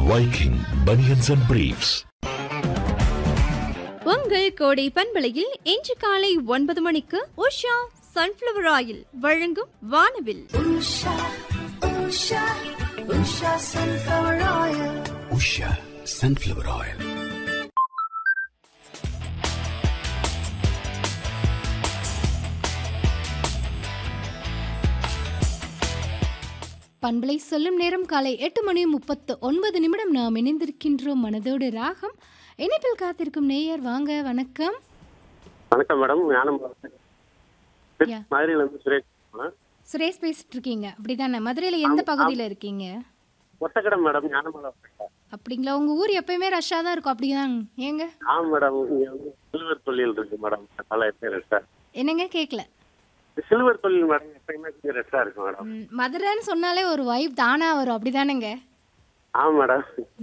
Viking Bunions and Briefs. உங்கள் கோடை பண்பலையில் இன்று காலை ஒன்பது மணிக்கு உஷா சன்ஃப்ளவர் ஆயில் வழங்கும் வானவில் Usha, Usha, Usha sunflower oil. Usha sunflower oil பண்பலை சொல்லும் நேரம் காலை எட்டு மணி முப்பத்து ஒன்பது நிமிடம் நாம் இணைந்திருக்கின்றோம் மனதோடு ராகம் இணைப்பில் காத்திருக்கும் நேயர் வாங்க வணக்கம் வணக்கம் மேடம் ஞானம் யா. மதுரையில இருந்து சுரேஷ் பேசுறேன். சுரேஷ் பேசிட்டு இருக்கீங்க அப்படிதானே மதுரையில எந்த பகுதியில் இருக்கீங்க ஒத்தக்கடம் மேடம் ஞானமலை ஒத்தக்கடை. அப்படிங்களா உங்க ஊர் எப்பயுமே ரஷ்ஷாக தான் இருக்கும் அப்படிதான் ஏங்க ஆமா மேடம் இங்க வந்து சில்வர் தொழில் இருக்கு மேடம் பல எப்பயும் ரெஸ்டா என்னங்க கேட்கல சில்வர் தொழில் மேடம் எப்பயுமே கொஞ்சம் ரெஸ்டா இருக்கு மேடம் ம், மதுரைன்னு சொன்னாலே ஒரு வைப் தானா வரும் அப்படிதானேங்க ஆமா மேடம்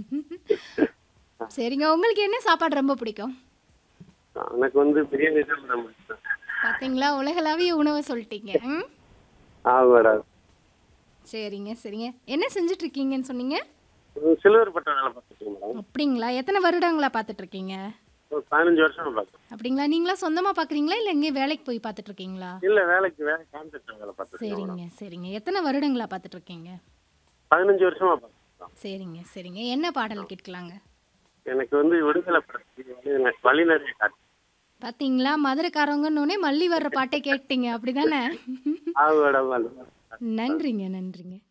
சரிங்க உங்களுக்கு என்ன சாப்பாடு ரொம்ப பிடிக்கும் எனக்கு வந்து பிரியாணி தான் மேடம் பிடிக்கும். பாத்தீங்களா உலகளாவிய உணவை சொல்லிட்டீங்க ம் ஆமா மேடம் சரிங்க சரிங்க என்ன செஞ்சுட்டு இருக்கீங்கன்னு சொன்னீங்க சில்வர் பட்ட வேலை பார்த்துட்டு மேடம் அப்படிங்களா எத்தனை வருடங்களா பார்த்துட்டு இருக்கீங்க ஒரு பதினஞ்சு வருஷம் பார்த்தேன் அப்படிங்களா நீங்களா சொந்தமா பாக்குறீங்களா இல்ல எங்கேயும் வேலைக்கு போய் பார்த்துட்டு இருக்கீங்களா இல்ல வேலைக்கு வேலை கான்ட்ராக்ட் வேலை பார்த்துட்டு சரிங்க சரிங்க எத்தனை வருடங்களா பார்த்துட்டு இருக்கீங்க பதினஞ்சு வருஷமா பார்த்தேன் சரிங்க சரிங்க என்ன பாடல் கேட்கலாங்க எனக்கு வந்து விடுதலை படத்துக்கு வழி நிறைய காட்டு பாத்தீங்களா மதுரைக்காரங்கன்னு மல்லி வர்ற பாட்டை கேட்டீங்க அப்படிதானே ஆமா மேடம் அந்த மாதிரி. நன்றிங்க நன்றிங்க